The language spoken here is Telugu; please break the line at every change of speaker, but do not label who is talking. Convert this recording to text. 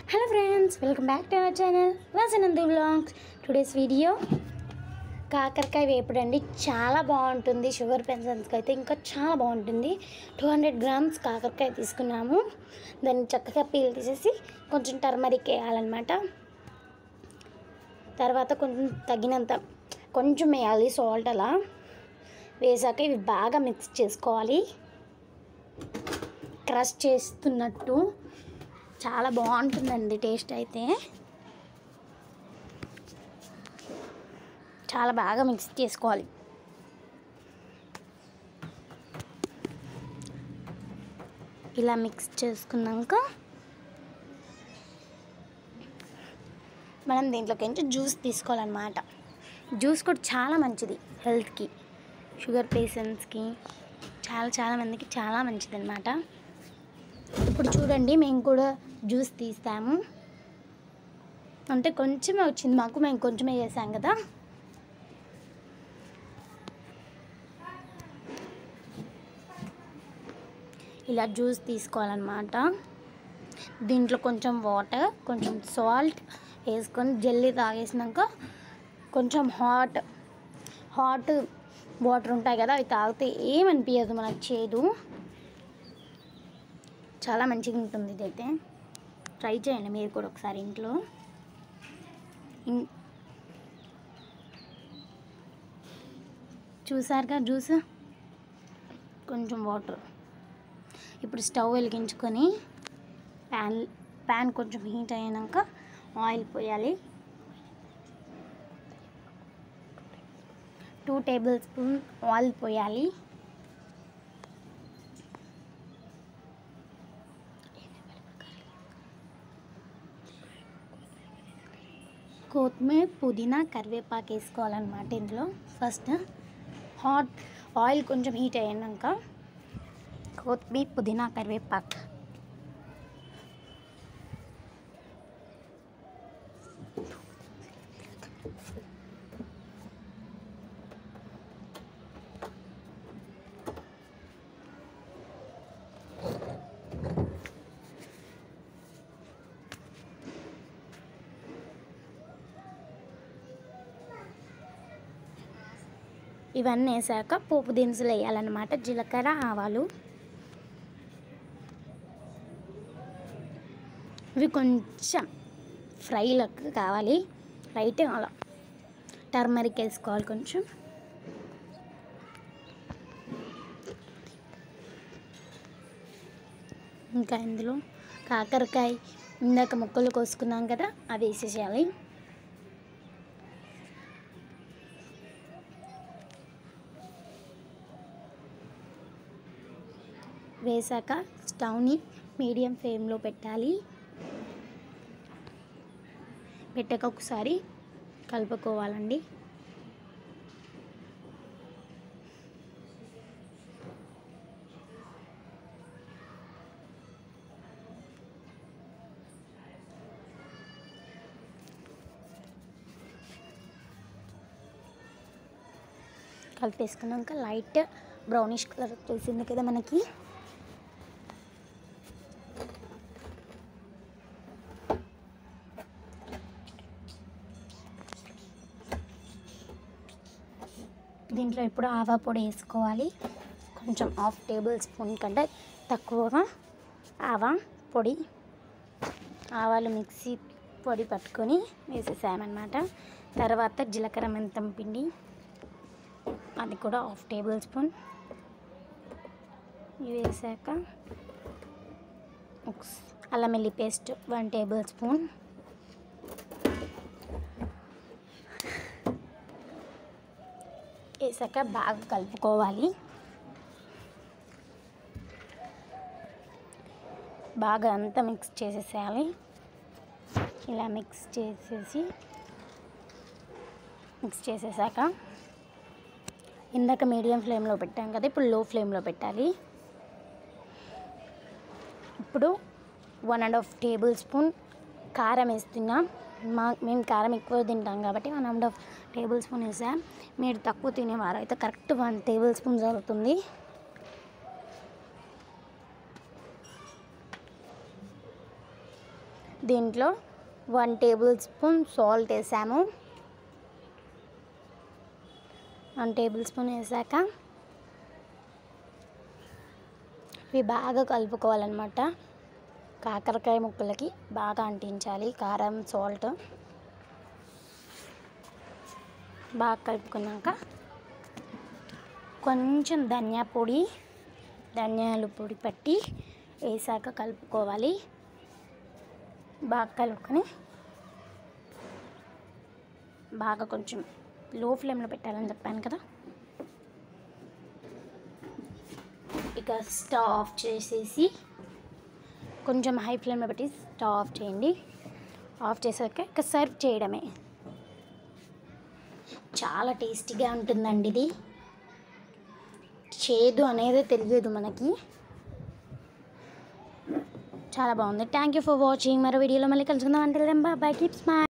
hello friends welcome back to our channel వాసనందు బ్లాగ్స్ టుడేస్ వీడియో కాకరకాయ వేపుడు అండి చాలా బాగుంటుంది షుగర్ పెన్షన్స్కి అయితే ఇంకా చాలా బాగుంటుంది టూ హండ్రెడ్ గ్రామ్స్ కాకరకాయ తీసుకున్నాము దాన్ని చక్కగా పీల్ తీసేసి కొంచెం టర్మరిక్ వేయాలన్నమాట తర్వాత కొంచెం తగినంత కొంచెం వేయాలి సాల్ట్ అలా వేసాక ఇవి బాగా మిక్స్ చేసుకోవాలి క్రష్ చేస్తున్నట్టు చాలా బాగుంటుందండి టేస్ట్ అయితే చాలా బాగా మిక్స్ చేసుకోవాలి ఇలా మిక్స్ చేసుకున్నాక మనం దీంట్లోకి నుంచి జ్యూస్ తీసుకోవాలన్నమాట జ్యూస్ కూడా చాలా మంచిది హెల్త్కి షుగర్ పేషెంట్స్కి చాలా చాలా మందికి చాలా మంచిది అనమాట ఇప్పుడు చూడండి మేము కూడా జ్యూస్ తీస్తాము అంటే కొంచెమే వచ్చింది మాకు మేము కొంచెమే చేసాం కదా ఇలా జ్యూస్ తీసుకోవాలన్నమాట దీంట్లో కొంచెం వాటర్ కొంచెం సాల్ట్ వేసుకొని జల్లీ తాగేసినాక కొంచెం హాట్ హాట్ వాటర్ ఉంటాయి కదా అవి తాగితే ఏమనిపించదు మనకు చేదు చాలా మంచిగా ఉంటుంది ఇదైతే ట్రై చేయండి మీరు కూడా ఒకసారి ఇంట్లో ఇం- చూసారుగా జ్యూస్ కొంచెం వాటర్ ఇప్పుడు స్టవ్ వెలిగించుకొని ప్యాన్ ప్యాన్ కొంచెం హీట్ అయినాక ఆయిల్ పోయాలి టూ టేబుల్ స్పూన్ ఆయిల్ పోయాలి కొత్తిమీర పుదీనా కరివేపాకు వేసుకోవాలన్నమాట ఇందులో ఫస్ట్ హాట్ ఆయిల్ కొంచెం హీట్ అయినాక కొత్తిమీర పుదీనా కరివేపాకు ఇవన్నీ వేసాక పోపు దినుసులు వేయాలన్నమాట జీలకర్ర ఆవాలు ఇవి కొంచెం ఫ్రైలకు కావాలి లైట్ అలా టర్మరిక్ వేసుకోవాలి కొంచెం ఇంకా ఇందులో కాకరకాయ ఇందాక ముక్కలు కోసుకున్నాం కదా అవి వేసేసేయాలి వేసాక స్టవ్ని మీడియం ఫ్లేమ్లో పెట్టాలి పెట్టాక ఒకసారి కలుపుకోవాలండి కలిపేసుకున్నాక లైట్ బ్రౌనిష్ కలర్ వచ్చేసింది కదా మనకి దీంట్లో ఇప్పుడు ఆవా పొడి వేసుకోవాలి కొంచెం హాఫ్ టేబుల్ స్పూన్ కంటే తక్కువగా ఆవా పొడి ఆవాలు మిక్సీ పొడి పట్టుకొని వేసేసామన్నమాట తర్వాత జీలకర్ర మెంతం పిండి అది కూడా హాఫ్ టేబుల్ స్పూన్ ఇవి వేసాక ఒక- అల్లం వెల్లి పేస్ట్ వన్ టేబుల్ స్పూన్ వేసాక బాగా కలుపుకోవాలి బాగా అంతా మిక్స్ చేసేసేయాలి ఇలా మిక్స్ చేసేసి మిక్స్ చేసేసాక ఇందాక మీడియం ఫ్లేమ్లో పెట్టాం కదా ఇప్పుడు లో ఫ్లేమ్లో పెట్టాలి ఇప్పుడు one and half tablespoon కారం వేస్తున్నాం మా మేము కారం ఎక్కువ తింటాం కాబట్టి one and half tablespoon వేసాం మీరు తక్కువ తినేవారు అయితే కరెక్ట్ వన్ టేబుల్ స్పూన్ జరుగుతుంది దీంట్లో వన్ టేబుల్ స్పూన్ సాల్ట్ వేసాము వన్ టేబుల్ స్పూన్ వేసాక ఇవి బాగా కలుపుకోవాలన్నమాట కాకరకాయ ముక్కలకి బాగా అంటించాలి కారం సాల్ట్ బాగా కలుపుకున్నాక కొంచెం ధనియా పొడి ధనియాల పొడి పట్టి వేసాక కలుపుకోవాలి బాగా కలుపుకొని బాగా కొంచెం లో ఫ్లేమ్లో పెట్టాలని చెప్పాను కదా ఇక స్టవ్ ఆఫ్ చేసేసి కొంచెం హై ఫ్లేమ్లో పెట్టి స్టవ్ ఆఫ్ చేయండి ఆఫ్ చేసాక ఇక సర్వ్ చేయడమే చాలా టేస్టీగా ఉంటుందండి ఇది చేదు అనేది తెలియదు మనకి చాలా బాగుంది థ్యాంక్ యూ ఫర్ వాచింగ్ మరో వీడియోలో మళ్ళీ కలుసుకుందాం అంటే బాయ్ కీప్ స్మైల్